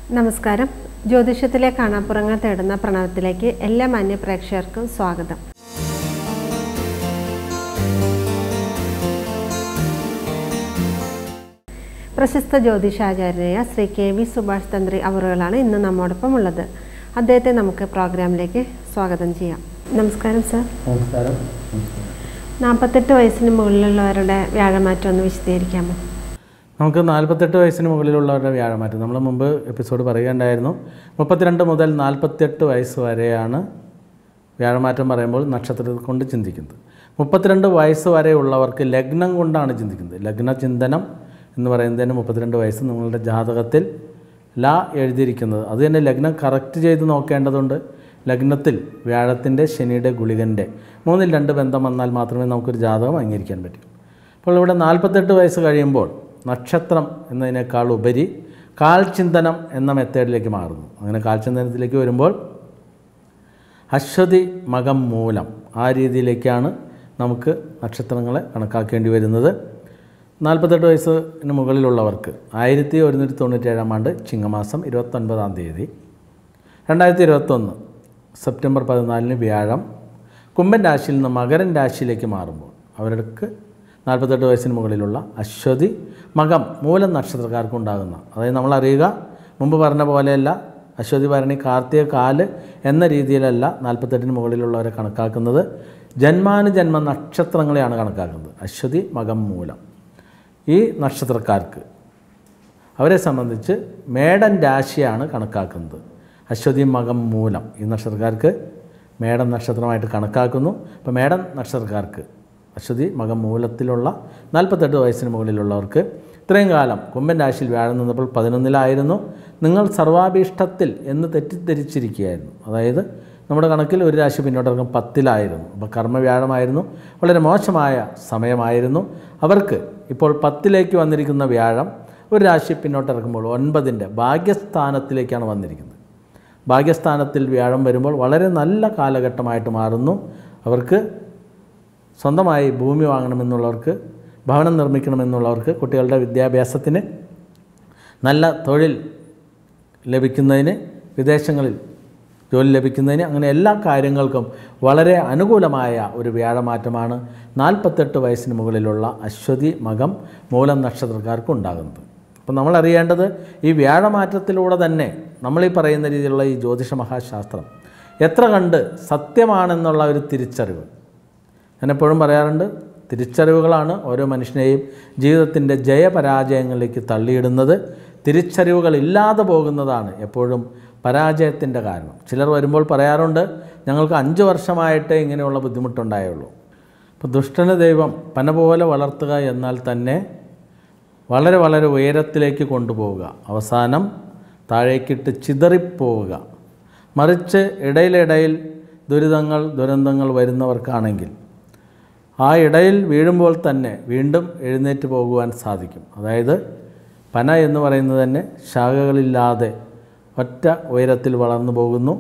നമസ്കാരം ജ്യോതിഷത്തിലെ കാണാപ്പുറങ്ങൾ തേടുന്ന പ്രണവത്തിലേക്ക് എല്ലാ മാന്യ പ്രേക്ഷകർക്കും സ്വാഗതം പ്രശസ്ത ജ്യോതിഷാചാര്യനായ ശ്രീ കെ വി സുഭാഷ് തന്ത്രി അവറുകളാണ് ഇന്ന് നമ്മോടൊപ്പം ഉള്ളത് അദ്ദേഹത്തെ നമുക്ക് പ്രോഗ്രാമിലേക്ക് സ്വാഗതം ചെയ്യാം നമസ്കാരം സർ നമസ്കാരം നാൽപ്പത്തെട്ട് വയസ്സിന് മുകളിലുള്ളവരുടെ വ്യാഴമാറ്റം ഒന്ന് വിശദീകരിക്കാമോ നമുക്ക് നാൽപ്പത്തെട്ട് വയസ്സിന് മുകളിലുള്ളവരുടെ വ്യാഴമാറ്റം നമ്മൾ മുമ്പ് എപ്പിസോഡ് പറയുകയുണ്ടായിരുന്നു മുപ്പത്തിരണ്ട് മുതൽ നാൽപ്പത്തെട്ട് വയസ്സ് വരെയാണ് വ്യാഴമാറ്റം പറയുമ്പോൾ നക്ഷത്രത്തെ കൊണ്ട് ചിന്തിക്കുന്നത് മുപ്പത്തിരണ്ട് വയസ്സ് വരെയുള്ളവർക്ക് ലഗ്നം കൊണ്ടാണ് ചിന്തിക്കുന്നത് ലഗ്ന ചിന്തനം എന്ന് പറയുന്നതിന് മുപ്പത്തിരണ്ട് വയസ്സ് നിങ്ങളുടെ ജാതകത്തിൽ ലാ എഴുതിയിരിക്കുന്നത് അത് തന്നെ ലഗ്നം കറക്റ്റ് ചെയ്ത് നോക്കേണ്ടതുണ്ട് ലഗ്നത്തിൽ വ്യാഴത്തിൻ്റെ ശനിയുടെ ഗുളികൻ്റെ മൂന്നിൽ രണ്ട് ബന്ധം വന്നാൽ മാത്രമേ നമുക്കൊരു ജാതകം അംഗീകരിക്കാൻ പറ്റൂ അപ്പോൾ ഇവിടെ നാൽപ്പത്തെട്ട് വയസ്സ് കഴിയുമ്പോൾ നക്ഷത്രം എന്നതിനേക്കാൾ ഉപരി കാൽചിന്തനം എന്ന മെത്തേഡിലേക്ക് മാറുന്നു അങ്ങനെ കാൽചിന്തനത്തിലേക്ക് വരുമ്പോൾ അശ്വതി മകം മൂലം ആ രീതിയിലേക്കാണ് നമുക്ക് നക്ഷത്രങ്ങളെ കണക്കാക്കേണ്ടി വരുന്നത് നാൽപ്പത്തെട്ട് വയസ്സിന് മുകളിലുള്ളവർക്ക് ആയിരത്തി ഒരുന്നൂറ്റി തൊണ്ണൂറ്റേഴാം ആണ്ട് ചിങ്ങമാസം ഇരുപത്തൊൻപതാം തീയതി രണ്ടായിരത്തി ഇരുപത്തൊന്ന് സെപ്റ്റംബർ പതിനാലിന് വ്യാഴം കുംഭൻ രാശിയിൽ നിന്ന് മകരൻ രാശിയിലേക്ക് മാറുമ്പോൾ അവർക്ക് നാൽപ്പത്തെട്ട് വയസ്സിന് മുകളിലുള്ള അശ്വതി മകം മൂലം നക്ഷത്രക്കാർക്ക് ഉണ്ടാകുന്ന അതായത് നമ്മൾ അറിയുക മുമ്പ് പറഞ്ഞ പോലെയല്ല അശ്വതി ഭരണി കാർത്തിക കാല് എന്ന രീതിയിലല്ല നാൽപ്പത്തെട്ടിന് മുകളിലുള്ളവരെ കണക്കാക്കുന്നത് ജന്മാനുജന്മ നക്ഷത്രങ്ങളെയാണ് കണക്കാക്കുന്നത് അശ്വതി മകം മൂലം ഈ നക്ഷത്രക്കാർക്ക് അവരെ സംബന്ധിച്ച് മേടൻ രാശിയാണ് കണക്കാക്കുന്നത് അശ്വതി മകം മൂലം ഈ നക്ഷത്രക്കാർക്ക് മേടൻ നക്ഷത്രമായിട്ട് കണക്കാക്കുന്നു അപ്പോൾ മേടൻ നക്ഷത്രക്കാർക്ക് അശ്വതി മകം മൂലത്തിലുള്ള നാൽപ്പത്തെട്ട് വയസ്സിന് മുകളിലുള്ളവർക്ക് ഇത്രയും കാലം കുംഭൻ രാശിയിൽ വ്യാഴം നിന്നപ്പോൾ പതിനൊന്നിലായിരുന്നു നിങ്ങൾ സർവാഭീഷ്ടത്തിൽ എന്ന് തെറ്റിദ്ധരിച്ചിരിക്കുകയായിരുന്നു അതായത് നമ്മുടെ കണക്കിൽ ഒരു രാശി പിന്നോട്ടിറങ്ങും പത്തിലായിരുന്നു അപ്പോൾ കർമ്മവ്യാഴമായിരുന്നു വളരെ മോശമായ സമയമായിരുന്നു അവർക്ക് ഇപ്പോൾ പത്തിലേക്ക് വന്നിരിക്കുന്ന വ്യാഴം ഒരു രാശി പിന്നോട്ടിറക്കുമ്പോൾ ഒൻപതിൻ്റെ ഭാഗ്യസ്ഥാനത്തിലേക്കാണ് വന്നിരിക്കുന്നത് ഭാഗ്യസ്ഥാനത്തിൽ വ്യാഴം വരുമ്പോൾ വളരെ നല്ല കാലഘട്ടമായിട്ട് മാറുന്നു അവർക്ക് സ്വന്തമായി ഭൂമി വാങ്ങണമെന്നുള്ളവർക്ക് ഭവനം നിർമ്മിക്കണമെന്നുള്ളവർക്ക് കുട്ടികളുടെ വിദ്യാഭ്യാസത്തിന് നല്ല തൊഴിൽ ലഭിക്കുന്നതിന് വിദേശങ്ങളിൽ ജോലി ലഭിക്കുന്നതിന് അങ്ങനെ എല്ലാ കാര്യങ്ങൾക്കും വളരെ അനുകൂലമായ ഒരു വ്യാഴമാറ്റമാണ് നാൽപ്പത്തെട്ട് വയസ്സിന് മുകളിലുള്ള അശ്വതി മകം മൂലം നക്ഷത്രക്കാർക്ക് ഉണ്ടാകുന്നത് അപ്പോൾ നമ്മൾ അറിയേണ്ടത് ഈ വ്യാഴമാറ്റത്തിലൂടെ തന്നെ നമ്മളീ പറയുന്ന രീതിയിലുള്ള ഈ ജ്യോതിഷ മഹാശാസ്ത്രം എത്ര കണ്ട് സത്യമാണെന്നുള്ള ഒരു തിരിച്ചറിവ് ഞാൻ എപ്പോഴും പറയാറുണ്ട് തിരിച്ചറിവുകളാണ് ഓരോ മനുഷ്യനെയും ജീവിതത്തിൻ്റെ ജയപരാജയങ്ങളിലേക്ക് തള്ളിയിടുന്നത് തിരിച്ചറിവുകളില്ലാതെ പോകുന്നതാണ് എപ്പോഴും പരാജയത്തിൻ്റെ കാരണം ചിലർ വരുമ്പോൾ പറയാറുണ്ട് ഞങ്ങൾക്ക് അഞ്ച് വർഷമായിട്ടേ ഇങ്ങനെയുള്ള ബുദ്ധിമുട്ടുണ്ടായുള്ളൂ അപ്പോൾ ദുഷ്ടന ദൈവം പന പോലെ വളർത്തുക എന്നാൽ തന്നെ വളരെ വളരെ ഉയരത്തിലേക്ക് കൊണ്ടുപോവുക അവസാനം താഴേക്കിട്ട് ചിതറിപ്പോവുക മറിച്ച് ഇടയിലിടയിൽ ദുരിതങ്ങൾ ദുരന്തങ്ങൾ വരുന്നവർക്കാണെങ്കിൽ ആ ഇടയിൽ വീഴുമ്പോൾ തന്നെ വീണ്ടും എഴുന്നേറ്റ് പോകുവാൻ സാധിക്കും അതായത് പന എന്ന് പറയുന്നത് തന്നെ ശാഖകളില്ലാതെ ഒറ്റ ഉയരത്തിൽ വളർന്നു പോകുന്നു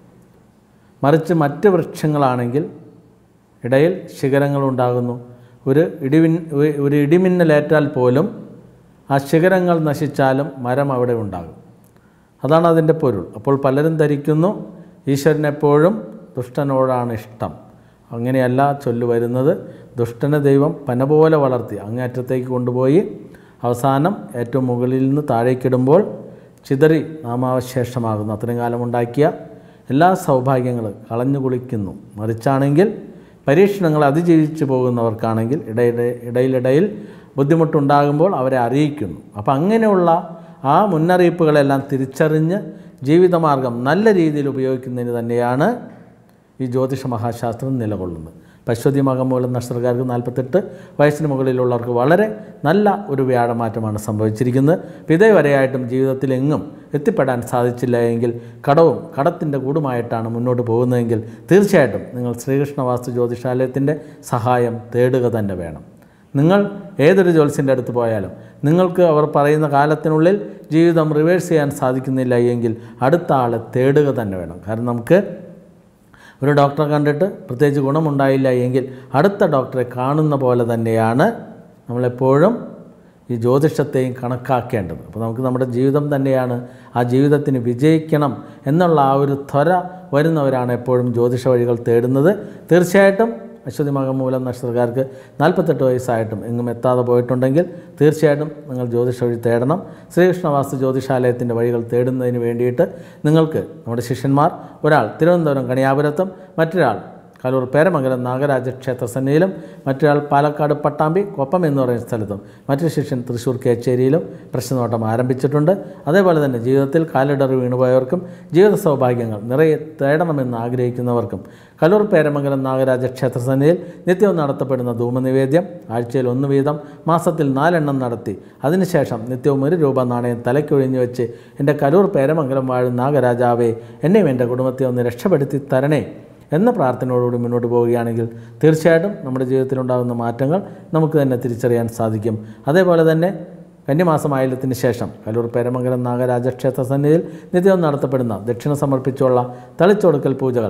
മറിച്ച് മറ്റ് വൃക്ഷങ്ങളാണെങ്കിൽ ഇടയിൽ ശിഖരങ്ങളുണ്ടാകുന്നു ഒരു ഇടിവിൻ ഒരു ഇടിമിന്നലേറ്റാൽ പോലും ആ ശിഖരങ്ങൾ നശിച്ചാലും മരം അവിടെ ഉണ്ടാകും അതാണ് അതിൻ്റെ പൊരുൾ അപ്പോൾ പലരും ധരിക്കുന്നു ഈശ്വരൻ എപ്പോഴും ദുഷ്ടനോടാണ് ഇഷ്ടം അങ്ങനെയല്ല ചൊല്ലു വരുന്നത് ദുഷ്ടനെ ദൈവം പന പോലെ വളർത്തി അങ്ങേറ്റത്തേക്ക് കൊണ്ടുപോയി അവസാനം ഏറ്റവും മുകളിൽ നിന്ന് താഴേക്കിടുമ്പോൾ ചിതറി നാമാവശേഷമാകുന്നു അത്രയും കാലം ഉണ്ടാക്കിയ എല്ലാ സൗഭാഗ്യങ്ങളും കളഞ്ഞു കുളിക്കുന്നു മറിച്ചാണെങ്കിൽ പരീക്ഷണങ്ങൾ അതിജീവിച്ചു പോകുന്നവർക്കാണെങ്കിൽ ഇടയിടെ ഇടയിലിടയിൽ ബുദ്ധിമുട്ടുണ്ടാകുമ്പോൾ അവരെ അറിയിക്കുന്നു അപ്പോൾ അങ്ങനെയുള്ള ആ മുന്നറിയിപ്പുകളെല്ലാം തിരിച്ചറിഞ്ഞ് ജീവിതമാർഗം നല്ല രീതിയിൽ ഉപയോഗിക്കുന്നതിന് തന്നെയാണ് ഈ ജ്യോതിഷ മഹാശാസ്ത്രം നിലകൊള്ളുന്നത് പശ്വതി മകം മൂലം നക്ഷത്രക്കാർക്ക് നാൽപ്പത്തെട്ട് വയസ്സിന് മുകളിലുള്ളവർക്ക് വളരെ നല്ല ഒരു വ്യാഴമാറ്റമാണ് സംഭവിച്ചിരിക്കുന്നത് അപ്പോൾ ഇതേവരെയായിട്ടും ജീവിതത്തിൽ എങ്ങും എത്തിപ്പെടാൻ സാധിച്ചില്ല എങ്കിൽ കടവും കടത്തിൻ്റെ കൂടുമായിട്ടാണ് മുന്നോട്ട് പോകുന്നതെങ്കിൽ തീർച്ചയായിട്ടും നിങ്ങൾ ശ്രീകൃഷ്ണ വാസ്തു ജ്യോതിഷാലയത്തിൻ്റെ സഹായം തേടുക തന്നെ വേണം നിങ്ങൾ ഏതൊരു ജ്യോത്സ്യൻ്റെ അടുത്ത് പോയാലും നിങ്ങൾക്ക് അവർ പറയുന്ന കാലത്തിനുള്ളിൽ ജീവിതം റിവേഴ്സ് ചെയ്യാൻ സാധിക്കുന്നില്ല എങ്കിൽ അടുത്ത ആളെ തേടുക തന്നെ വേണം കാരണം നമുക്ക് ഒരു ഡോക്ടറെ കണ്ടിട്ട് പ്രത്യേകിച്ച് ഗുണമുണ്ടായില്ല എങ്കിൽ അടുത്ത ഡോക്ടറെ കാണുന്ന പോലെ തന്നെയാണ് നമ്മളെപ്പോഴും ഈ ജ്യോതിഷത്തെയും കണക്കാക്കേണ്ടത് അപ്പോൾ നമുക്ക് നമ്മുടെ ജീവിതം തന്നെയാണ് ആ ജീവിതത്തിന് വിജയിക്കണം എന്നുള്ള ആ ഒരു ത്വര വരുന്നവരാണ് എപ്പോഴും ജ്യോതിഷ വഴികൾ തേടുന്നത് തീർച്ചയായിട്ടും അശ്വതി മകമൂലം നക്ഷത്രക്കാർക്ക് നാൽപ്പത്തെട്ട് വയസ്സായിട്ടും എങ്ങും എത്താതെ പോയിട്ടുണ്ടെങ്കിൽ തീർച്ചയായിട്ടും നിങ്ങൾ ജ്യോതിഷ വഴി തേടണം ശ്രീകൃഷ്ണവാസ്തു ജ്യോതിഷാലയത്തിൻ്റെ വഴികൾ തേടുന്നതിന് വേണ്ടിയിട്ട് നിങ്ങൾക്ക് നമ്മുടെ ശിഷ്യന്മാർ ഒരാൾ തിരുവനന്തപുരം കണിയാപുരത്തും മറ്റൊരാൾ കലൂർ പേരമംഗലം നാഗരാജ ക്ഷേത്ര സന്നിധിയിലും മറ്റൊരാൾ പാലക്കാട് പട്ടാമ്പി കൊപ്പം എന്ന് പറയുന്ന സ്ഥലത്തും മറ്റൊരു ശിഷ്യൻ തൃശ്ശൂർ കേച്ചേരിയിലും പ്രശ്നനോട്ടം ആരംഭിച്ചിട്ടുണ്ട് അതേപോലെ തന്നെ ജീവിതത്തിൽ കാലിടറി വീണുപോയവർക്കും ജീവിത സൗഭാഗ്യങ്ങൾ നിറയെ തേടണമെന്ന് ആഗ്രഹിക്കുന്നവർക്കും കലൂർ പേരമംഗലം നാഗരാജ ക്ഷേത്ര സന്നിധിയിൽ നിത്യവും നടത്തപ്പെടുന്ന ധൂമനിവേദ്യം ആഴ്ചയിൽ ഒന്ന് വീതം മാസത്തിൽ നാലെണ്ണം നടത്തി അതിനുശേഷം നിത്യവും ഒരു രൂപ നാണയം തലയ്ക്കൊഴിഞ്ഞു വെച്ച് എൻ്റെ കലൂർ പേരമംഗലം വാഴും നാഗരാജാവേ എന്നെയും എൻ്റെ കുടുംബത്തെ ഒന്ന് രക്ഷപ്പെടുത്തി തരണേ എന്ന പ്രാർത്ഥനയോടുകൂടി മുന്നോട്ട് പോവുകയാണെങ്കിൽ തീർച്ചയായിട്ടും നമ്മുടെ ജീവിതത്തിലുണ്ടാകുന്ന മാറ്റങ്ങൾ നമുക്ക് തന്നെ തിരിച്ചറിയാൻ സാധിക്കും അതേപോലെ തന്നെ കന്യമാസമായലത്തിന് ശേഷം കലൂർ പേരമംഗലം നാഗരാജ ക്ഷേത്ര സന്നിധിയിൽ നിത്യവും നടത്തപ്പെടുന്ന ദക്ഷിണ സമർപ്പിച്ചുള്ള തളിച്ചൊടുക്കൽ പൂജകൾ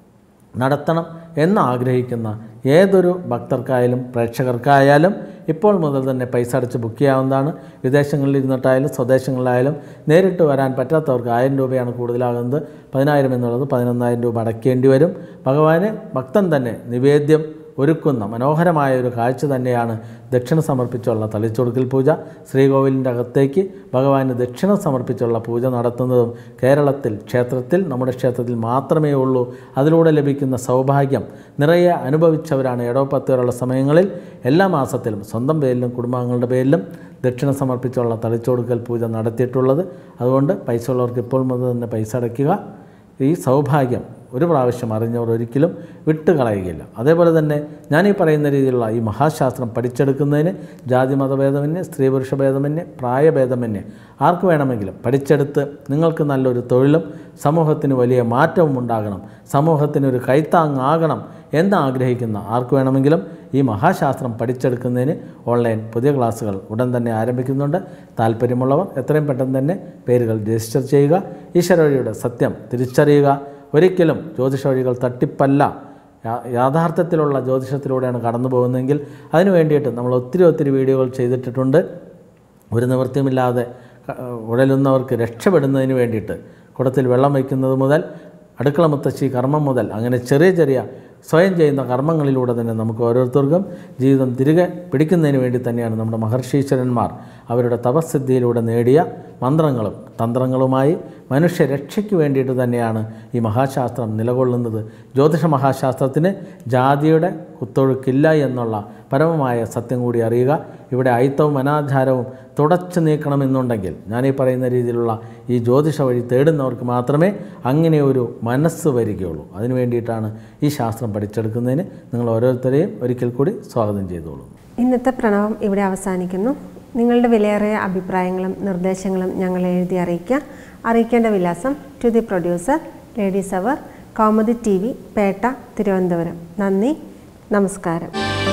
നടത്തണം എന്ന് ആഗ്രഹിക്കുന്ന ഏതൊരു ഭക്തർക്കായാലും പ്രേക്ഷകർക്കായാലും ഇപ്പോൾ മുതൽ തന്നെ പൈസ അടച്ച് ബുക്ക് ചെയ്യാവുന്നതാണ് വിദേശങ്ങളിൽ ഇരുന്നിട്ടായാലും സ്വദേശങ്ങളിലായാലും നേരിട്ട് വരാൻ പറ്റാത്തവർക്ക് ആയിരം രൂപയാണ് കൂടുതലാകുന്നത് പതിനായിരം എന്നുള്ളത് പതിനൊന്നായിരം രൂപ അടയ്ക്കേണ്ടി വരും ഭഗവാന് ഭക്തൻ തന്നെ നിവേദ്യം ഒരുക്കുന്ന മനോഹരമായ ഒരു കാഴ്ച തന്നെയാണ് ദക്ഷിണ സമർപ്പിച്ചുള്ള തളിച്ചൊടുക്കൽ പൂജ ശ്രീകോവിലിൻ്റെ അകത്തേക്ക് ഭഗവാന് ദക്ഷിണ സമർപ്പിച്ചുള്ള പൂജ നടത്തുന്നതും കേരളത്തിൽ ക്ഷേത്രത്തിൽ നമ്മുടെ ക്ഷേത്രത്തിൽ മാത്രമേ ഉള്ളൂ അതിലൂടെ ലഭിക്കുന്ന സൗഭാഗ്യം നിറയെ അനുഭവിച്ചവരാണ് ഏടോ പത്തുവരെയുള്ള സമയങ്ങളിൽ എല്ലാ മാസത്തിലും സ്വന്തം പേരിലും കുടുംബാംഗങ്ങളുടെ പേരിലും ദക്ഷിണ സമർപ്പിച്ചുള്ള തളിച്ചൊടുക്കൽ പൂജ നടത്തിയിട്ടുള്ളത് അതുകൊണ്ട് പൈസ ഉള്ളവർക്ക് ഇപ്പോൾ മുതൽ തന്നെ പൈസ അടയ്ക്കുക ഈ സൗഭാഗ്യം ഒരു പ്രാവശ്യം അറിഞ്ഞവർ ഒരിക്കലും വിട്ടുകളയുകയില്ല അതേപോലെ തന്നെ ഞാൻ ഈ പറയുന്ന രീതിയിലുള്ള ഈ മഹാശാസ്ത്രം പഠിച്ചെടുക്കുന്നതിന് ജാതി മതഭേദമന്യേ സ്ത്രീ പുരുഷ ഭേദമന്യേ പ്രായഭേദമന്യേ ആർക്ക് വേണമെങ്കിലും പഠിച്ചെടുത്ത് നിങ്ങൾക്ക് നല്ലൊരു തൊഴിലും സമൂഹത്തിന് വലിയ മാറ്റവും ഉണ്ടാകണം സമൂഹത്തിനൊരു കൈത്താങ്ങാകണം എന്ന് ആഗ്രഹിക്കുന്ന ആർക്ക് വേണമെങ്കിലും ഈ മഹാശാസ്ത്രം പഠിച്ചെടുക്കുന്നതിന് ഓൺലൈൻ പുതിയ ക്ലാസ്സുകൾ ഉടൻ തന്നെ ആരംഭിക്കുന്നുണ്ട് താല്പര്യമുള്ളവർ എത്രയും പെട്ടെന്ന് തന്നെ പേരുകൾ രജിസ്റ്റർ ചെയ്യുക ഈശ്വരവഴിയുടെ സത്യം തിരിച്ചറിയുക ഒരിക്കലും ജ്യോതിഷ വഴികൾ തട്ടിപ്പല്ല യാ- യാഥാർത്ഥ്യത്തിലുള്ള ജ്യോതിഷത്തിലൂടെയാണ് കടന്നു പോകുന്നതെങ്കിൽ അതിനു വേണ്ടിയിട്ട് നമ്മൾ ഒത്തിരി ഒത്തിരി വീഡിയോകൾ ചെയ്തിട്ടിട്ടുണ്ട് ഒരു നിവൃത്തിയുമില്ലാതെ ക- ഉഴലുന്നവർക്ക് രക്ഷപ്പെടുന്നതിന് വേണ്ടിയിട്ട് കുടത്തിൽ വെള്ളം വയ്ക്കുന്നത് മുതൽ അടുക്കള മുത്തശ്ശി കർമ്മം മുതൽ അങ്ങനെ ചെറിയ ചെറിയ സ്വയം ചെയ്യുന്ന കർമ്മങ്ങളിലൂടെ തന്നെ നമുക്ക് ഓരോരുത്തർക്കും ജീവിതം തിരികെ പിടിക്കുന്നതിന് വേണ്ടി തന്നെയാണ് നമ്മുടെ മഹർഷീശ്വരന്മാർ അവരുടെ തപസ്സിദ്ധിയിലൂടെ നേടിയ മന്ത്രങ്ങളും തന്ത്രങ്ങളുമായി മനുഷ്യരക്ഷയ്ക്ക് വേണ്ടിയിട്ട് തന്നെയാണ് ഈ മഹാശാസ്ത്രം നിലകൊള്ളുന്നത് ജ്യോതിഷ മഹാശാസ്ത്രത്തിന് ജാതിയുടെ കുത്തൊഴുക്കില്ല എന്നുള്ള പരമമായ സത്യം കൂടി അറിയുക ഇവിടെ അയിത്തവും അനാചാരവും തുടച്ചു നീക്കണമെന്നുണ്ടെങ്കിൽ ഞാൻ ഈ പറയുന്ന രീതിയിലുള്ള ഈ ജ്യോതിഷ വഴി തേടുന്നവർക്ക് മാത്രമേ അങ്ങനെ ഒരു മനസ്സ് വരികയുള്ളൂ അതിനു വേണ്ടിയിട്ടാണ് ഈ ശാസ്ത്രം പഠിച്ചെടുക്കുന്നതിന് നിങ്ങൾ ഓരോരുത്തരെയും ഒരിക്കൽ കൂടി സ്വാഗതം ചെയ്തോളൂ ഇന്നത്തെ പ്രണവം ഇവിടെ അവസാനിക്കുന്നു നിങ്ങളുടെ വിലയേറിയ അഭിപ്രായങ്ങളും നിർദ്ദേശങ്ങളും ഞങ്ങളെ എഴുതി അറിയിക്കുക അറിയിക്കേണ്ട വിലാസം to the producer ladies hour Kaumudi T V Petta Thiruvananthapuram നന്ദി നമസ്കാരം